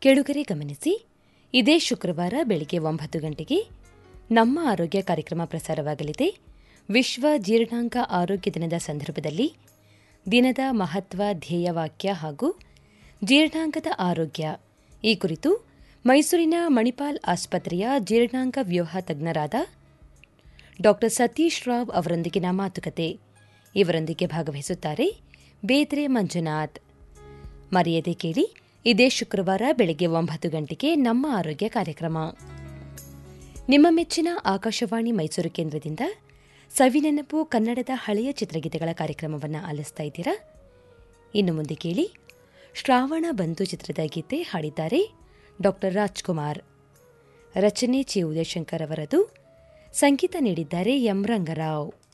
ಕೆಳುಗರೆ ಗಮನಿಸಿ ಇದೇ ಶುಕ್ರವಾರ ಬೆಳಿಗ್ಗೆ ಒಂಬತ್ತು ಗಂಟೆಗೆ ನಮ್ಮ ಆರೋಗ್ಯ ಕಾರ್ಯಕ್ರಮ ಪ್ರಸಾರವಾಗಲಿದೆ ವಿಶ್ವ ಜೀರ್ಣಾಂಗ ಆರೋಗ್ಯ ದಿನದ ಸಂದರ್ಭದಲ್ಲಿ ದಿನದ ಮಹತ್ವ ಧ್ಯೇಯವಾಕ್ಯ ಹಾಗೂ ಜೀರ್ಣಾಂಗದ ಆರೋಗ್ಯ ಈ ಕುರಿತು ಮೈಸೂರಿನ ಮಣಿಪಾಲ್ ಆಸ್ಪತ್ರೆಯ ಜೀರ್ಣಾಂಗ ವ್ಯೂಹ ತಜ್ಞರಾದ ಡಾ ಸತೀಶ್ ರಾವ್ ಅವರೊಂದಿಗಿನ ಮಾತುಕತೆ ಇವರೊಂದಿಗೆ ಭಾಗವಹಿಸುತ್ತಾರೆ ಬೇದ್ರೆ ಮಂಜುನಾಥ್ ಮರೆಯದೆ ಕೇಳಿ ಇದೇ ಶುಕ್ರವಾರ ಬೆಳಗ್ಗೆ ಒಂಬತ್ತು ಗಂಟೆಗೆ ನಮ್ಮ ಆರೋಗ್ಯ ಕಾರ್ಯಕ್ರಮ ನಿಮ್ಮ ಮೆಚ್ಚಿನ ಆಕಾಶವಾಣಿ ಮೈಸೂರು ಕೇಂದ್ರದಿಂದ ಸವಿನೆನಪು ಕನ್ನಡದ ಹಳೆಯ ಚಿತ್ರಗೀತೆಗಳ ಕಾರ್ಯಕ್ರಮವನ್ನು ಆಲಿಸ್ತಾ ಇದ್ದೀರಾ ಇನ್ನು ಮುಂದೆ ಕೇಳಿ ಶ್ರಾವಣ ಬಂಧು ಚಿತ್ರದ ಗೀತೆ ಹಾಡಿದ್ದಾರೆ ಡಾ ರಾಜ್ಕುಮಾರ್ ರಚನೆ ಚಿ ಉದಯಶಂಕರ್ ಅವರದು ಸಂಗೀತ ನೀಡಿದ್ದಾರೆ ಎಂ ರಂಗರಾವ್